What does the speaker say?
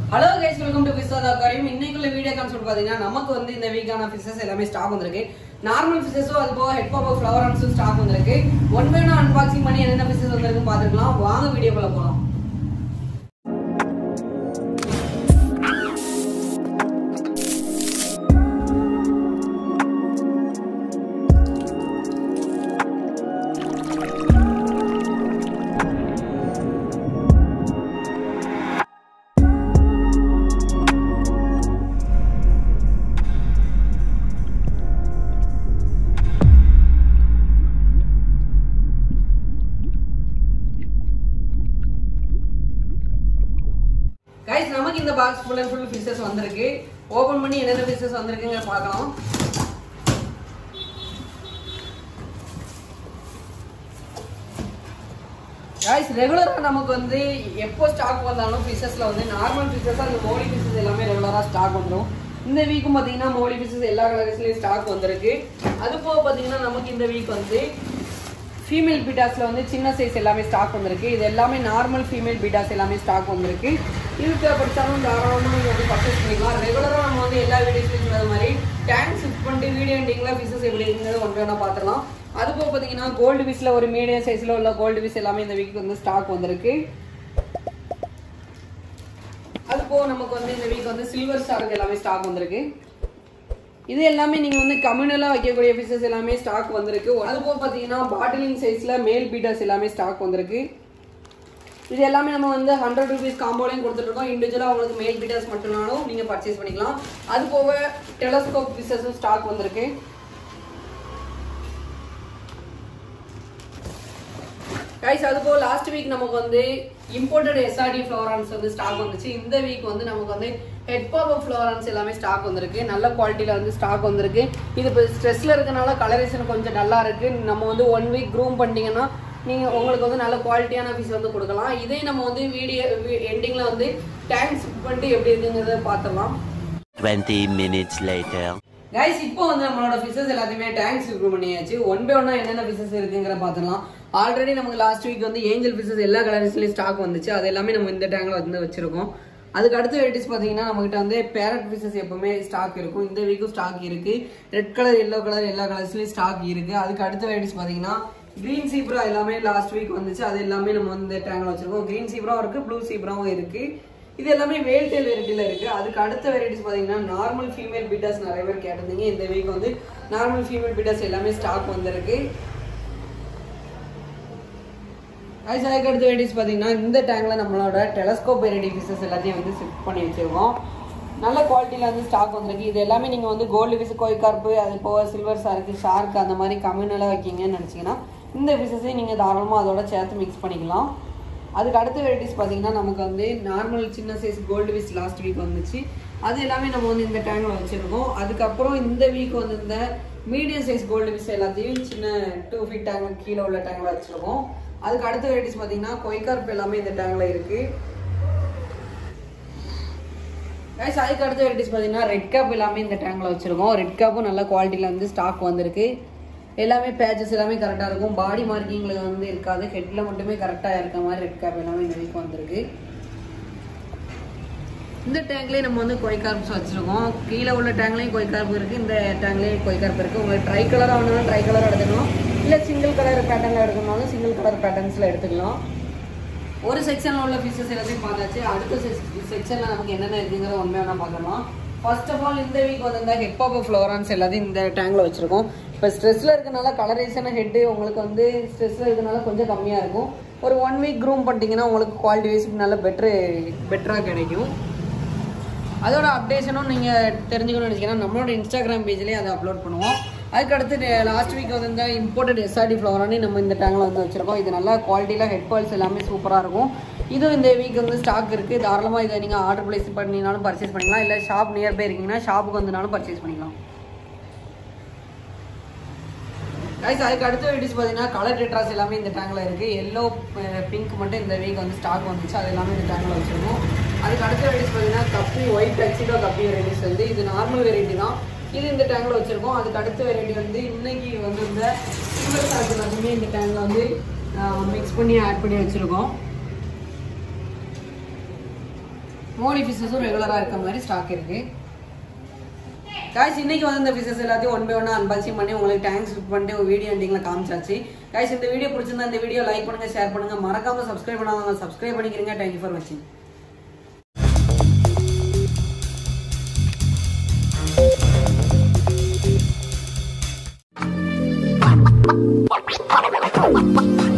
Hello guys welcome to pizza Kareem இன்னைக்குள்ள video concept பாத்தீங்கன்னா நமக்கு வந்து இந்த வீக்கான ஃபிஷஸ் எல்லாமே ஸ்டாக் வந்திருக்கு நார்மல் ஃபிஷஸும் அது போக ஹெட் பாப் ஃப்ளவரன்ஸும் ஸ்டாக் வந்திருக்கு ஒன் பை ஒன் அன்பாக்சிங் பண்ணி என்னென்ன ஃபிஷஸ் வந்திருக்குன்னு பார்த்துக்கலாம் வாங்க வீடியோக்குள்ள போகலாம் கைஸ் நமக்கு இந்த box full and full fishes வந்திருக்கு ஓபன் பண்ணி என்னென்ன ஃபிஷஸ் வந்திருக்குங்க பார்க்கலாம் கைஸ் ரெகுலராக நமக்கு வந்து எப்போ ஸ்டாக் வந்தாலும் ஃபிஷஸில் வந்து நார்மல் ஃபிஷஸ் அந்த மோலி ஃபிஷஸ் எல்லாமே ரெகுலராக ஸ்டாக் வந்துடும் இந்த வீக்கும் பார்த்தீங்கன்னா மோலி ஃபிஷஸ் எல்லா கலர்ஸ்லேயும் ஸ்டாக் வந்திருக்கு அது போக பார்த்தீங்கன்னா நமக்கு இந்த வீக் வந்து ஃபீமேல் பீட்டாஸில் வந்து சின்ன சைஸ் எல்லாமே ஸ்டாக் வந்திருக்கு இது எல்லாமே நார்மல் ஃபீமேல் பீட்டாஸ் எல்லாமே ஸ்டாக் வந்திருக்கு இது தேவைப்பட்டாலும் தாராளமாக நீங்கள் வந்து பர்ச்சேஸ் பண்ணிக்கலாம் ரெகுலராக நம்ம வந்து எல்லா வீடியோஸ்லையும் சொன்னது மாதிரி டேங்க் ஃபிட் பண்ணிட்டு வீடியோ எண்டிங்கில் ஃபிஷஸ் எப்படி இருக்குங்கிறது ஒன்று வேணால் பார்த்துக்கலாம் அது போக பார்த்தீங்கன்னா கோல்டு பீஸில் ஒரு மீடியம் சைஸில் உள்ள கோல்டு பீஸ் எல்லாமே இந்த வீக் வந்து ஸ்டாக் வந்திருக்கு அது போக நமக்கு வந்து இந்த வீக் வந்து சில்வர் ஸ்டாருக்கு எல்லாமே ஸ்டாக் வந்திருக்கு இது எல்லாமே நீங்கள் வந்து கம்யூனலாக வைக்கக்கூடிய ஃபிஷஸ் எல்லாமே ஸ்டாக் வந்திருக்கு அது போக பார்த்தீங்கன்னா பாட்டிலிங் சைஸில் மேல் பீட்டர்ஸ் எல்லாமே ஸ்டாக் வந்திருக்கு இது எல்லாமே நம்ம வந்து ஹண்ட்ரட் ருபீஸ் காம்போலையும் கொடுத்துட்ருக்கோம் இண்டிவிஜுவலாக உங்களுக்கு மேல் பீட்டர்ஸ் மட்டும்னாலும் நீங்கள் பர்ச்சேஸ் பண்ணிக்கலாம் அது போக டெலஸ்கோப் ஃபிஷஸும் ஸ்டாக் வந்திருக்கு கைஸ் அது போக லாஸ்ட் வீக் நமக்கு வந்து இம்போர்ட்டட் எஸ்ஆர்டி ஃப்ளோரான்ஸ் வந்து ஸ்டாக் வந்துச்சு இந்த வீக் வந்து நமக்கு வந்து ஹெட் பாப் ஃப்ளோரான்ஸ் எல்லாமே ஸ்டாக் வந்திருக்கு நல்ல குவாலிட்டியில் வந்து ஸ்டாக் வந்திருக்கு இது இப்போ ஸ்ட்ரெஸ்ல இருக்கனால கலரேஷன் கொஞ்சம் நல்லா இருக்கு நம்ம வந்து ஒன் வீக் க்ரூம் பண்ணிட்டீங்கன்னா நீங்கள் உங்களுக்கு வந்து நல்ல குவாலிட்டியான பீஸ் வந்து கொடுக்கலாம் இதே நம்ம வந்து வீடியோ எண்டிங்கில் வந்து டேங்க்ஸ் பண்ணிட்டு எப்படி இருக்குங்கிறத பார்த்துடலாம் 20 minutes later. கைஸ் இப்போ வந்து நம்மளோட ஃபிஷஸ் எல்லாத்தையுமே டேங்க்ஸ் ரிவ்யூ பண்ணியாச்சு ஒன் பை ஒன்னா என்னென்ன ஃபிஷஸ் இருக்குங்கிற பார்த்துலாம் ஆல்ரெடி நமக்கு லாஸ்ட் வீக் வந்து ஏஞ்சல் ஃபிஷஸ் எல்லா கலர்ஸ்லயும் ஸ்டாக் வந்துச்சு அது எல்லாமே நம்ம இந்த டேங்க்ல வந்து வச்சிருக்கோம் அதுக்கு அடுத்த வெரைட்டிஸ் பார்த்தீங்கன்னா நம்மகிட்ட வந்து பேரட் ஃபிஷஸ் எப்பவுமே ஸ்டாக் இருக்கும் இந்த வீக்கும் ஸ்டாக் இருக்கு ரெட் கலர் எல்லோ கலர் எல்லா கலர்ஸ்லயும் ஸ்டாக் இருக்கு அதுக்கு அடுத்த வெரைட்டிஸ் பார்த்தீங்கன்னா கிரீன் சீப்ரா எல்லாமே லாஸ்ட் வீக் வந்துச்சு அது எல்லாமே நம்ம வந்து இந்த டேங்க்ல வச்சிருக்கோம் கிரீன் சீப்ராவும் இருக்கு ப்ளூ சீப்ராவும் இருக்கு இது எல்லாமே வேல் டெயில் வெரைட்டில இருக்கு அதுக்கு அடுத்த வெரைட்டிஸ் பாத்தீங்கன்னா நார்மல் ஃபீமேல் பீட்டாஸ் நிறைய பேர் கேட்டிருந்தீங்க இந்த வீக் வந்து நார்மல் ஃபீமேல் பீட்டாஸ் எல்லாமே ஸ்டாக் வந்திருக்கு ஐஸ் அதுக்கு அடுத்த வெரைட்டிஸ் பாத்தீங்கன்னா இந்த டேங்க்ல நம்மளோட டெலஸ்கோப் வெரைட்டி ஃபிஷஸ் எல்லாத்தையும் வந்து செட் பண்ணி வச்சிருக்கோம் நல்ல குவாலிட்டியில் வந்து ஸ்டாக் வந்திருக்கு இது எல்லாமே நீங்கள் வந்து கோல்டு ஃபிஷ் கோய் கார்ப்பு அது போக சில்வர் சார்க்கு ஷார்க் அந்த மாதிரி கம்யூனலாக வைக்கிங்கன்னு நினச்சிங்கன்னா இந்த ஃபிஷஸையும் நீங்கள் தாராளமாக அதோட சேர்த்து மிக்ஸ் பண்ணிக்கலாம் அதுக்கு அடுத்த வெரைட்டிஸ் பார்த்தீங்கன்னா நமக்கு வந்து நார்மல் சின்ன size goldfish last week வந்துச்சு அது எல்லாமே நம்ம வந்து இந்த டேங்கில் வச்சுருக்கோம் அதுக்கப்புறம் இந்த வீக் வந்து இந்த மீடியம் சைஸ் கோல்டு விஸ் எல்லாத்தையும் சின்ன டூ ஃபீட் டேங்க் கீழே உள்ள டேங்கில் வச்சுருக்கோம் அதுக்கு அடுத்த வெரைட்டிஸ் பார்த்தீங்கன்னா கொய்கார்ப் எல்லாமே இந்த டேங்கில் இருக்குது கைஸ் அதுக்கு அடுத்த வெரைட்டிஸ் பார்த்தீங்கன்னா ரெட் கேப் எல்லாமே இந்த டேங்கில் வச்சுருக்கோம் ரெட் கேப்பும் நல்ல குவாலிட்டியில் வந்து ஸ்டாக் வந்திருக்கு எல்லாமே பேச்சஸ் எல்லாமே கரெக்டாக இருக்கும் பாடி மார்க்கிங்கில் வந்து இருக்காது ஹெட்டில் மட்டுமே கரெக்டாக இருக்க மாதிரி ரெட் கேப் எல்லாமே இந்த வீக் வந்திருக்கு இந்த டேங்க்லேயே நம்ம வந்து கொய்கார்ப்ஸ் வச்சுருக்கோம் கீழே உள்ள டேங்க்லேயும் கொய்கார்ப் இருக்குது இந்த டேங்க்லேயும் கொய்கார்ப் இருக்குது உங்களுக்கு ட்ரை கலராக வேணும்னா ட்ரை கலர் எடுத்துக்கணும் இல்லை சிங்கிள் கலர் பேட்டர்னில் எடுக்கணும்னாலும் சிங்கிள் கலர் பேட்டர்ன்ஸில் எடுத்துக்கலாம் ஒரு செக்ஷனில் உள்ள ஃபிஷஸ் எல்லாத்தையும் பார்த்தாச்சு அடுத்த செக்ஷனில் நமக்கு என்னென்ன இருக்குங்கிற உண்மை வேணால் பார்க்கலாம் ஃபர்ஸ்ட் ஆஃப் ஆல் இந்த வீக் வந்து இந்த ஹெட் பாப் ஃப்ளோரான்ஸ் எல்லாத்தையும் இந்த டேங்கில் வச்சுருக்கோம் இப்போ ஸ்ட்ரெஸ்ஸில் இருக்கனால கலரேஷன் ஹெட்டு உங்களுக்கு வந்து ஸ்ட்ரெஸ்ஸில் இருக்கனால கொஞ்சம் கம்மியாக இருக்கும் ஒரு ஒன் வீக் க்ரூம் பண்ணிட்டீங்கன்னா உங்களுக்கு குவாலிட்டி வைஸ் நல்ல பெட்ரு பெட்டராக கிடைக்கும் அதோட அப்டேஷனும் நீங்கள் தெரிஞ்சுக்கணும்னு நினச்சிங்கன்னா நம்மளோட இன்ஸ்டாகிராம் பேஜ்லேயே அதை அப்லோட் பண்ணுவோம் அதுக்கடுத்து லாஸ்ட் வீக் வந்து இந்த இம்போர்ட்டட் எஸ்ஆர்டி ஃப்ளவரானே நம்ம இந்த டேங்கில் வந்து வச்சுருக்கோம் இது நல்லா குவாலிட்டியில் ஹெட் பால்ஸ் எல்லாமே சூப்பராக இருக்கும் இதுவும் இந்த வீக் வந்து ஸ்டாக் இருக்குது தாராளமாக இதை நீங்கள் ஆர்டர் ப்ளேஸ் பண்ணினாலும் பர்ச்சேஸ் பண்ணிக்கலாம் இல்லை ஷாப் நியர்பை இருக்கீங்கன்னா ஷாப்புக்கு வந்தனாலும் பர்ச்சேஸ் பண்ணிக்கலாம் கைஸ் அதுக்கு அடுத்த வெரைட்டிஸ் பார்த்தீங்கன்னா கலர் டெட்ராஸ் எல்லாமே இந்த டேங்கில் இருக்குது எல்லோ பிங்க் மட்டும் இந்த வீக் வந்து ஸ்டாக் வந்துச்சு அது எல்லாமே இந்த டேங்கில் வச்சுருக்கோம் அதுக்கு அடுத்த வெரைட்டிஸ் பார்த்தீங்கன்னா கப்பி ஒயிட் டக்ஸிடோ கப்பி வெரைட்டிஸ் வந்து இது நார்மல் வெரைட்டி தான் இது இந்த டேங்கில் வச்சுருக்கோம் அதுக்கு அடுத்த வெரைட்டி வந்து இன்னைக்கு வந்து இந்த சில்வர் சாக்கு எல்லாத்தையுமே இந்த டேங்கில் வந்து மிக்ஸ் பண்ணி ஆட் பண்ணி வச்சுருக்கோம் மோலி ஃபிஷஸும் ரெகுலராக இருக்க மாதிரி ஸ்டாக் இருக்கு காய்ஸ் இன்னைக்கு வந்து இந்த ஃபிஷஸ் எல்லாத்தையும் ஒன் பை ஒன்னா அன்பாக்சிங் பண்ணி உங்களுக்கு தேங்க்ஸ் பண்ணிட்டு ஒரு வீடியோ எண்டிங்கில் காமிச்சாச்சு காய்ஸ் இந்த வீடியோ பிடிச்சிருந்தா இந்த வீடியோ லைக் பண்ணுங்க ஷேர் பண்ணுங்க மறக்காம சப்ஸ்கிரைப் பண்ணாதவங்க சப்ஸ்கிரைப் பண்ணிக்கிறீங்க தேங்க்யூ ஃபார் வாட்சிங் Bye.